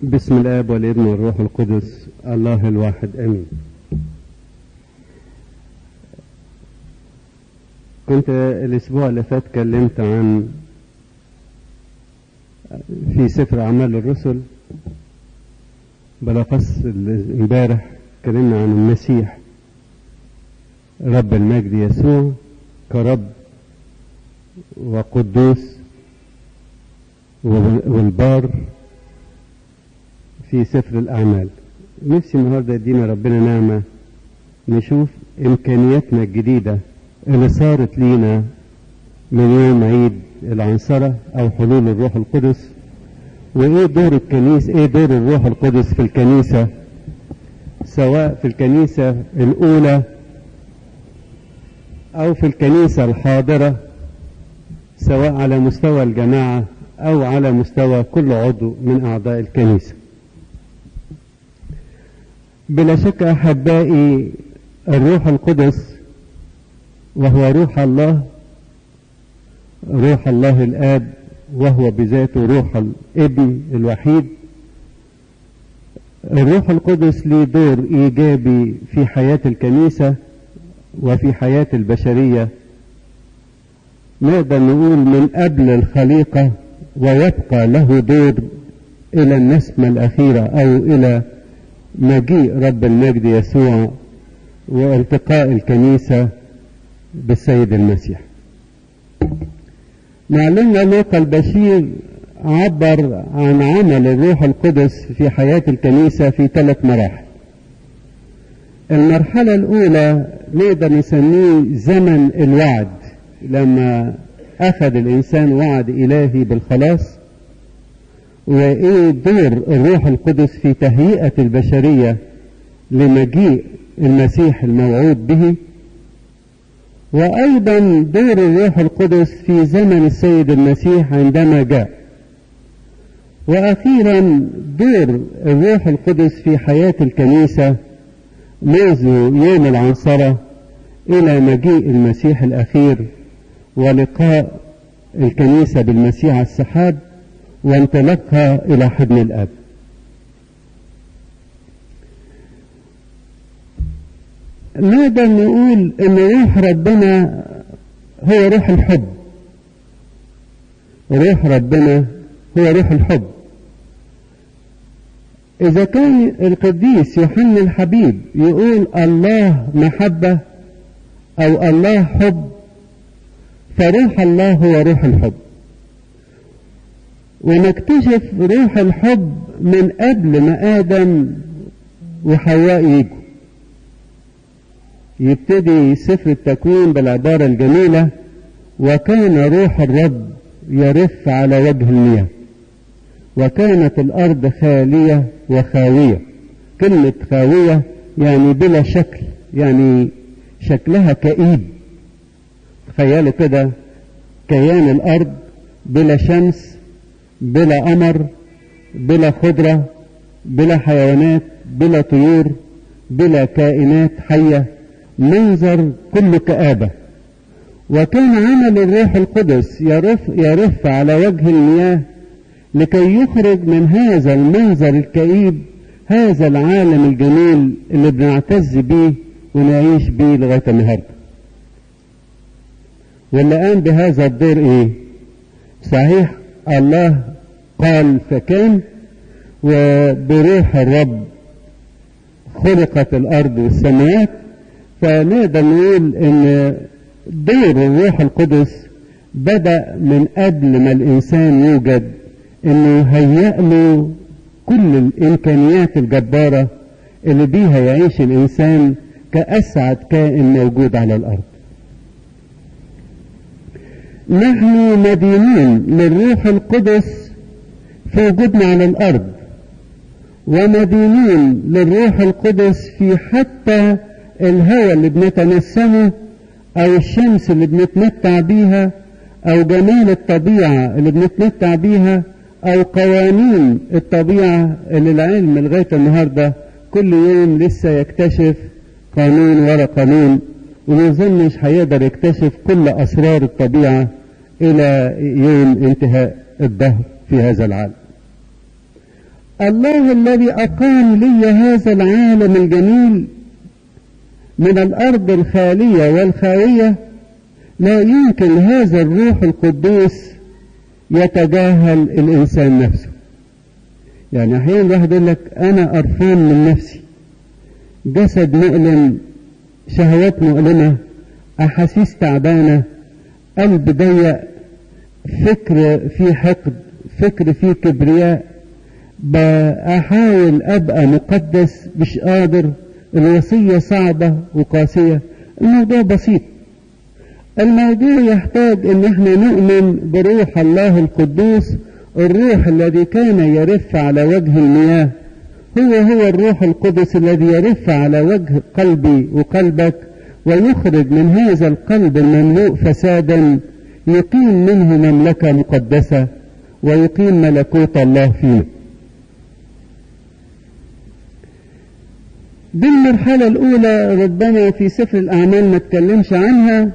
بسم الاب والابن والروح القدس الله الواحد امين كنت الاسبوع اللي فات كلمت عن في سفر اعمال الرسل بالاخص امبارح اتكلمنا عن المسيح رب المجد يسوع كرب وقدوس والبار في سفر الأعمال نفسي النهاردة يدينا ربنا نعمة نشوف إمكانياتنا الجديدة اللي صارت لينا من يوم عيد العنصرة أو حلول الروح القدس وإيه دور الكنيسة إيه دور الروح القدس في الكنيسة سواء في الكنيسة الأولى أو في الكنيسة الحاضرة سواء على مستوى الجماعة أو على مستوى كل عضو من أعضاء الكنيسة بلا شك أحبائي الروح القدس وهو روح الله روح الله الآب وهو بذاته روح الابن الوحيد الروح القدس له دور إيجابي في حياة الكنيسة وفي حياة البشرية نقدر نقول من قبل الخليقة ويبقى له دور إلى النسمة الأخيرة أو إلى مجيء رب المجد يسوع والتقاء الكنيسة بالسيد المسيح معلمنا لوقا البشير عبر عن عمل الروح القدس في حياة الكنيسة في ثلاث مراحل المرحلة الأولى نقدر نسميه زمن الوعد لما أخذ الإنسان وعد إلهي بالخلاص وإيه دور الروح القدس في تهيئة البشرية لمجيء المسيح الموعود به وأيضا دور الروح القدس في زمن السيد المسيح عندما جاء وأخيرا دور الروح القدس في حياة الكنيسة منذ يوم العنصرة إلى مجيء المسيح الأخير ولقاء الكنيسة بالمسيح على السحاب وانطلاقها إلى حضن الأب نقدر نقول إن روح ربنا هو روح الحب روح ربنا هو روح الحب إذا كان القديس يوحنا الحبيب يقول الله محبة أو الله حب فروح الله هو روح الحب ونكتشف روح الحب من قبل ما آدم وحواء يجوا يبتدي سفر التكوين بالعبارة الجميلة وكان روح الرب يرف على وجه المياه وكانت الأرض خالية وخاوية كلمة خاوية يعني بلا شكل يعني شكلها كئيب تخيلوا كده كيان الأرض بلا شمس بلا قمر بلا خضرة بلا حيوانات بلا طيور بلا كائنات حية منظر كله كآبة وكان عمل الروح القدس يرف, يرف على وجه المياه لكي يخرج من هذا المنظر الكئيب هذا العالم الجميل اللي بنعتز بيه ونعيش بيه لغاية النهارده واللي قام بهذا الدور ايه صحيح الله قال فكان وبروح الرب خلقت الارض والسماوات فنقدر نقول ان دور الروح القدس بدأ من قبل ما الانسان يوجد انه هيأ له كل الامكانيات الجبارة اللي بيها يعيش الانسان كأسعد كائن موجود على الارض نحن مدينون للروح القدس في وجودنا على الأرض ومدينون للروح القدس في حتى الهواء اللي بنتنسمه أو الشمس اللي بنتمتع بيها أو جمال الطبيعة اللي بنتمتع بيها أو قوانين الطبيعة اللي العلم لغاية النهاردة كل يوم لسه يكتشف قانون ورا قانون وما يظنش هيقدر يكتشف كل أسرار الطبيعة إلى يوم انتهاء الدهر في هذا العالم الله الذي أقام لي هذا العالم الجميل من الأرض الخالية والخاوية لا يمكن هذا الروح القدوس يتجاهل الإنسان نفسه يعني أحيانا الواحد يقول لك أنا قرفان من نفسي جسد مؤلم شهوات مؤلمة أحاسيس تعبانة قلب ضيق فكر فيه حقد فكر فيه كبرياء بحاول أبقى مقدس مش قادر الوصية صعبة وقاسية الموضوع بسيط الموضوع يحتاج ان احنا نؤمن بروح الله القدوس الروح الذي كان يرف على وجه المياه هو هو الروح القدس الذي يرف على وجه قلبي وقلبك ويخرج من هذا القلب المملوء فسادا يقيم منه مملكة مقدسة ويقيم ملكوت الله فينا دي المرحلة الأولى ربنا في سفر الأعمال ما تكلمش عنها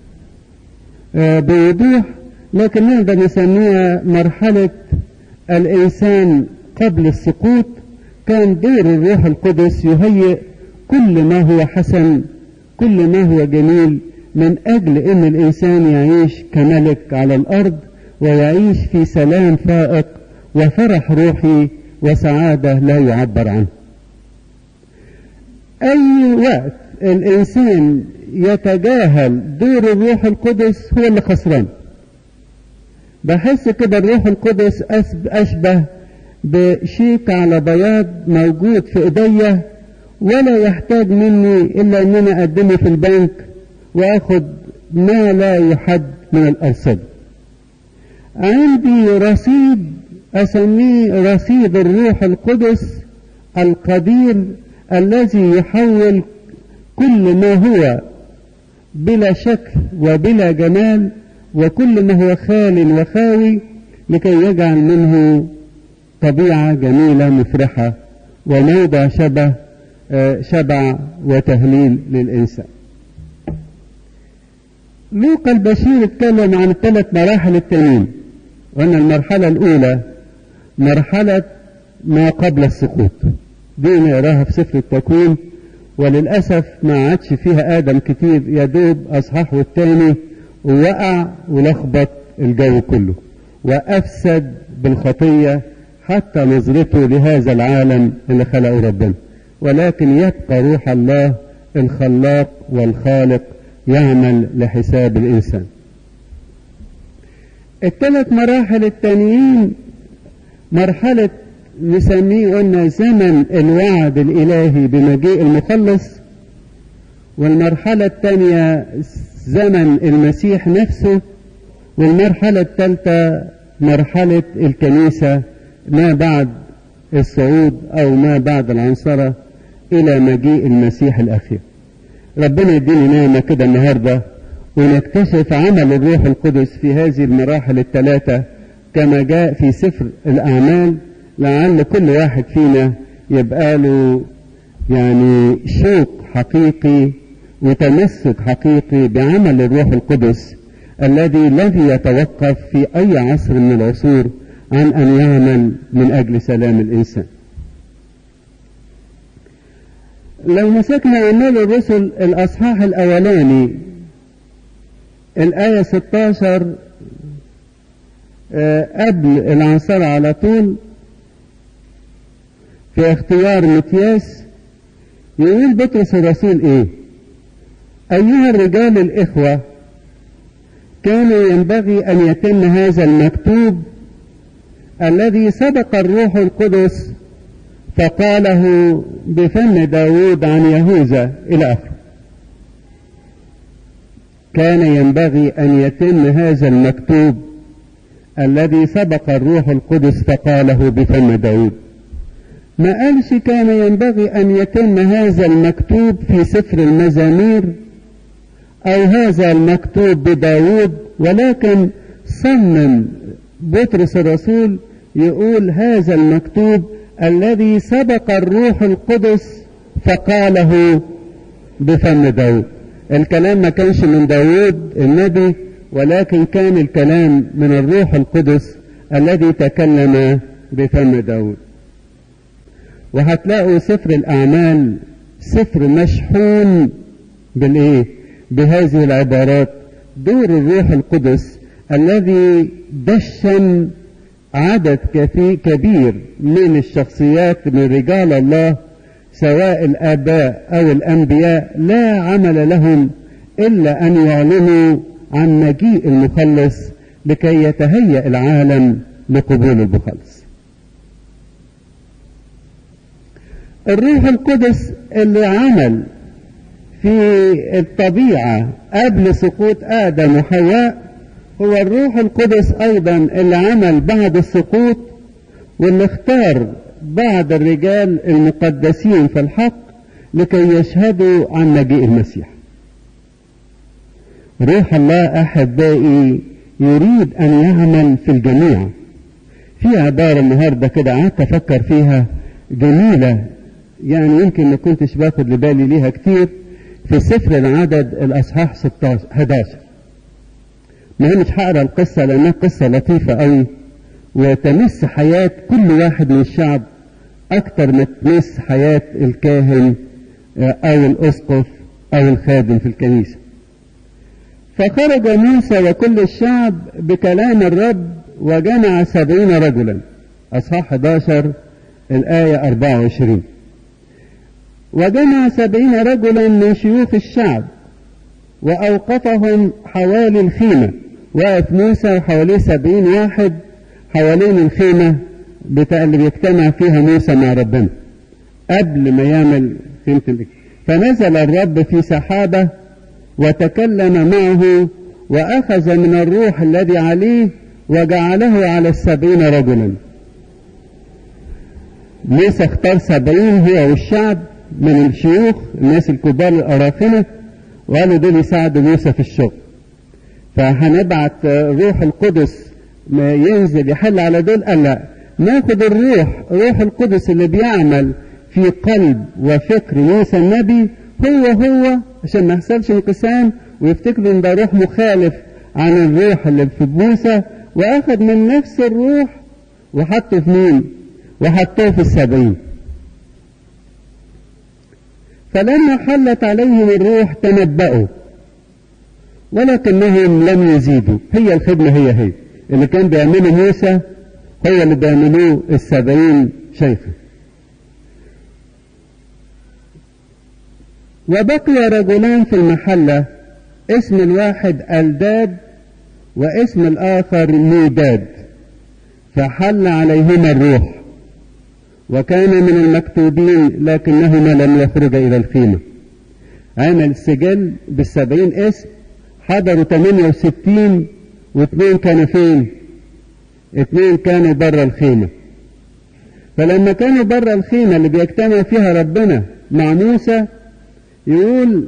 بوضوح لكن نقدر نسميها مرحلة الإنسان قبل السقوط كان دور الروح القدس يهيئ كل ما هو حسن كل ما هو جميل من أجل أن الإنسان يعيش كملك على الأرض ويعيش في سلام فائق وفرح روحي وسعادة لا يعبر عنه أي وقت الإنسان يتجاهل دور الروح القدس هو اللي خسران بحس كده الروح القدس أشبه بشيك على بياض موجود في ايديا ولا يحتاج مني الا ان انا اقدمه في البنك واخد ما لا يحد من الارصده عندي رصيد اسميه رصيد الروح القدس القدير الذي يحول كل ما هو بلا شكل وبلا جمال وكل ما هو خال وخاوي لكي يجعل منه طبيعة جميلة مفرحة وموضع شبه شبع وتهليل للإنسان لوقا البشير اتكلم عن الثلاث مراحل التانيين وأن المرحلة الأولى مرحلة ما قبل السقوط دي نقراها في سفر التكوين وللأسف ما عادش فيها آدم كتير يدوب أصحاح والتاني ووقع ولخبط الجو كله وأفسد بالخطية حتى نظرته لهذا العالم اللي خلقه ربنا ولكن يبقى روح الله الخلاق والخالق يعمل لحساب الإنسان الثلاث مراحل التانيين مرحلة نسميه قلنا زمن الوعد الإلهي بمجيء المخلص والمرحلة الثانية زمن المسيح نفسه والمرحلة الثالثة مرحلة الكنيسة ما بعد الصعود أو ما بعد العنصرة إلى مجيء المسيح الأخير ربنا يديني نعمة كده النهاردة ونكتشف عمل الروح القدس في هذه المراحل الثلاثة كما جاء في سفر الأعمال لعل كل واحد فينا يبقى له يعني شوق حقيقي وتمسك حقيقي بعمل الروح القدس الذي لن يتوقف في أي عصر من العصور عن أن يعمل من أجل سلام الإنسان لو مسكنا أعمال الرسل الأصحاح الأولاني الآية 16 قبل العنصرة على طول في اختيار متياس يقول بطرس الرسول ايه ايها الرجال الاخوة كان ينبغي ان يتم هذا المكتوب الذي سبق الروح القدس فقاله بفم داود عن يهوذا الى اخره كان ينبغي ان يتم هذا المكتوب الذي سبق الروح القدس فقاله بفم داود ما قالش كان ينبغي أن يتم هذا المكتوب في سفر المزامير أو هذا المكتوب بداود ولكن صمم بطرس الرسول يقول هذا المكتوب الذي سبق الروح القدس فقاله بفم داود الكلام ما كانش من داود النبي ولكن كان الكلام من الروح القدس الذي تكلم بفم داود وهتلاقوا سفر الأعمال سفر مشحون بالإيه؟ بهذه العبارات دور الروح القدس الذي دشن عدد كثير كبير من الشخصيات من رجال الله سواء الآباء أو الأنبياء لا عمل لهم إلا أن يعلنوا عن مجيء المخلص لكي يتهيأ العالم لقبول المخلص الروح القدس اللي عمل في الطبيعة قبل سقوط آدم وحواء هو الروح القدس أيضا اللي عمل بعد السقوط واللي اختار بعض الرجال المقدسين في الحق لكي يشهدوا عن مجيء المسيح روح الله أحبائي يريد أن يعمل في الجميع في عبارة النهاردة كده قعدت أفكر فيها جميلة يعني يمكن ما كنتش باخد لبالي ليها كتير في سفر العدد الأصحاح 16 11 ما هي مش هقرا القصة لأنها قصة لطيفة قوي وتمس حياة كل واحد من الشعب أكتر ما تمس حياة الكاهن أو الأسقف أو الخادم في الكنيسة فخرج موسى وكل الشعب بكلام الرب وجمع سبعين رجلا أصحاح 11 الآية 24 وجمع سبعين رجلا من شيوخ الشعب وأوقفهم حوالي الخيمة وقف موسى وحواليه سبعين واحد حوالين الخيمة بتاع اللي بيجتمع فيها موسى مع ربنا قبل ما يعمل خيمة الاجتماع فنزل الرب في سحابة وتكلم معه وأخذ من الروح الذي عليه وجعله على السبعين رجلا موسى اختار سبعين هو والشعب من الشيوخ الناس الكبار الأراخنة وقالوا دول يساعدوا موسى في الشغل فهنبعت روح القدس ما ينزل يحل على دول قال لا ناخد الروح روح القدس اللي بيعمل في قلب وفكر موسى النبي هو هو عشان ما يحصلش انقسام ويفتكروا ان ده روح مخالف عن الروح اللي في موسى واخد من نفس الروح وحطه في مين وحطوه في السبعين فلما حلت عليهم الروح تنبأوا ولكنهم لم يزيدوا هي الخدمة هي هي اللي كان بيعمله موسى هو اللي بيعملوه السبعين شيخا وبقي رجلان في المحلة اسم الواحد ألداد واسم الآخر ميداد فحل عليهما الروح وكان من المكتوبين لكنهما لم يخرجا إلى الخيمة عمل سجل بالسبعين اسم حضروا 68 واثنين كانوا فين اثنين كانوا بره الخيمة فلما كانوا بره الخيمة اللي بيجتمع فيها ربنا مع موسى يقول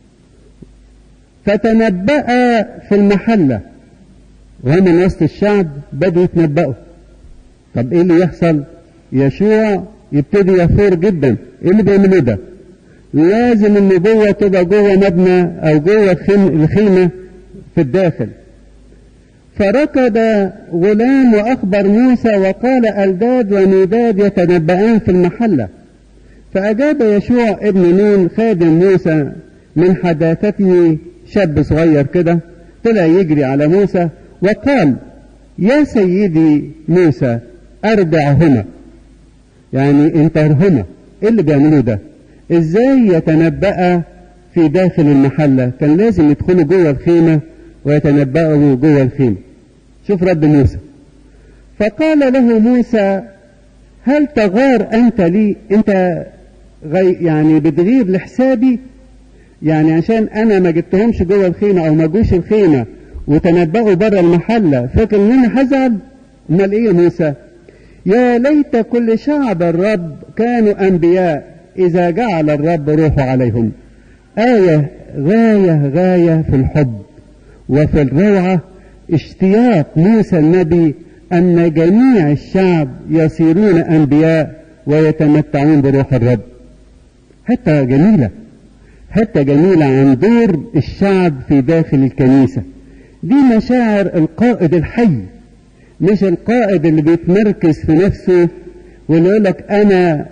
فتنبأ في المحلة وهم من وسط الشعب بدوا يتنبأوا طب ايه اللي يحصل يشوع يبتدي يثور جدا ايه اللي بيعملوه ده لازم النبوة تبقى جوه مبنى او جوه الخيمة في الداخل فركض غلام واخبر موسى وقال الداد وميداد يتنبأان في المحلة فأجاب يشوع ابن نون خادم موسى من حداثته شاب صغير كده طلع يجري على موسى وقال يا سيدي موسى أردعهما يعني انتهرهما ايه اللي بيعملوه ده ازاي يتنبأ في داخل المحلة كان لازم يدخلوا جوه الخيمة ويتنبأوا جوه الخيمة شوف رد موسى فقال له موسى هل تغار أنت لي أنت غي يعني بتغير لحسابي يعني عشان أنا ما جبتهمش جوه الخيمة أو ما جوش الخيمة وتنبأوا بره المحلة فاكر إن أنا هزعل أمال إيه يا موسى يا ليت كل شعب الرب كانوا أنبياء إذا جعل الرب روحه عليهم آية غاية غاية في الحب وفي الروعة اشتياق موسى النبي أن جميع الشعب يصيرون أنبياء ويتمتعون بروح الرب حتى جميلة حتى جميلة عن دور الشعب في داخل الكنيسة دي مشاعر القائد الحي مش القائد اللي بيتمركز في نفسه واللي يقول لك أنا